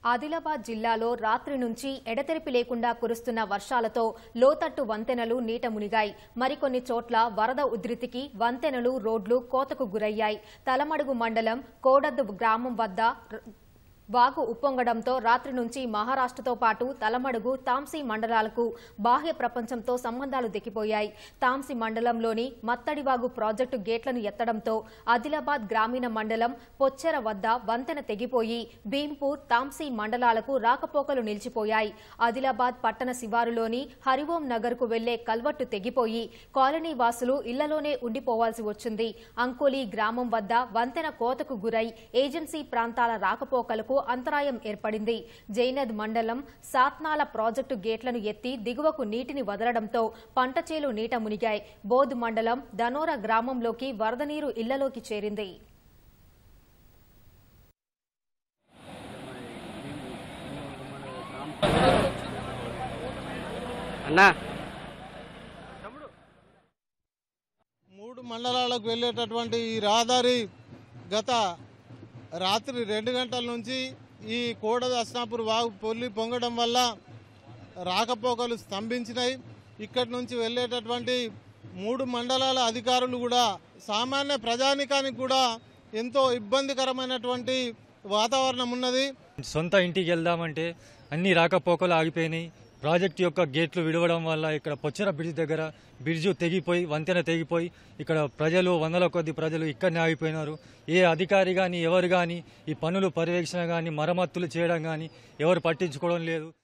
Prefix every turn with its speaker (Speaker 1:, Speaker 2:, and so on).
Speaker 1: ఆదిలాబాద్ జిల్లాలో రాత్రి నుంచి ఎడతెరిపి లేకుండా కురుస్తున్న వర్షాలతో లోతట్టు వంతెనలు నీట మునిగాయి మరికొన్ని చోట్ల వరద ఉధృతికి వంతెనలు రోడ్లు కోతకు గురయ్యాయి తలమడుగు మండలం కోడద్దు గ్రామం వద్ద ర- వాగు ఉప్పొంగడంతో రాత్రి నుంచి మహారాష్ట్రతో పాటు తలమడుగు తాంసీ మండలాలకు బాహ్య ప్రపంచంతో సంబంధాలు దిగిపోయాయి తాంసీ మండలంలోని మత్తడివాగు ప్రాజెక్టు గేట్లను ఎత్తడంతో ఆదిలాబాద్ గ్రామీణ మండలం పొచ్చెర వద్ద వంతెన తెగిపోయి భీంపూర్ తాంసీ మండలాలకు రాకపోకలు నిలిచిపోయాయి ఆదిలాబాద్ పట్టణ శివారులోని హరిఓం నగర్కు వెళ్లే కల్వట్టు తెగిపోయి కాలనీ వాసులు ఇళ్లలోనే ఉండిపోవాల్సి వచ్చింది అంకోలి గ్రామం వద్ద వంతెన కోతకు గురై ఏజెన్సీ ప్రాంతాల రాకపోకలకు అంతరాయం ఏర్పడింది జైనద్ మండలం సాత్నాల ప్రాజెక్టు గేట్లను ఎత్తి దిగువకు నీటిని వదలడంతో పంట చేలు నీట మునిగాయి బోధ్ మండలం ధనోర గ్రామంలోకి వరద నీరు ఇళ్లలోకి చేరింది
Speaker 2: అన్నా
Speaker 3: మూడు మండలాలకు వెళ్ళేటటువంటి ఈ రహదారి గత రాత్రి రెండు గంటల నుంచి ఈ కోడద అస్నాపూర్ వాగు పొల్లి పొంగడం వల్ల రాకపోకలు స్తంభించినాయి ఇక్కడి నుంచి వెళ్ళేటటువంటి మూడు మండలాల అధికారులు కూడా సామాన్య ప్రజానికానికి కూడా ఎంతో ఇబ్బందికరమైనటువంటి వాతావరణం ఉన్నది
Speaker 4: సొంత ఇంటికి వెళ్దామంటే అన్ని రాకపోకలు ఆగిపోయినాయి ప్రాజెక్ట్ యొక్క గేట్లు విడవడం వల్ల ఇక్కడ పొచ్చర బ్రిడ్జ్ దగ్గర బ్రిడ్జ్ తెగిపోయి వంతెన తెగిపోయి ఇక్కడ ప్రజలు వందల కొద్ది ప్రజలు ఇక్కడనే ఆగిపోయినారు ఏ అధికారి కానీ ఎవరు కానీ ఈ పనులు పర్యవేక్షణ కానీ మరమ్మతులు చేయడం కానీ ఎవరు పట్టించుకోవడం లేదు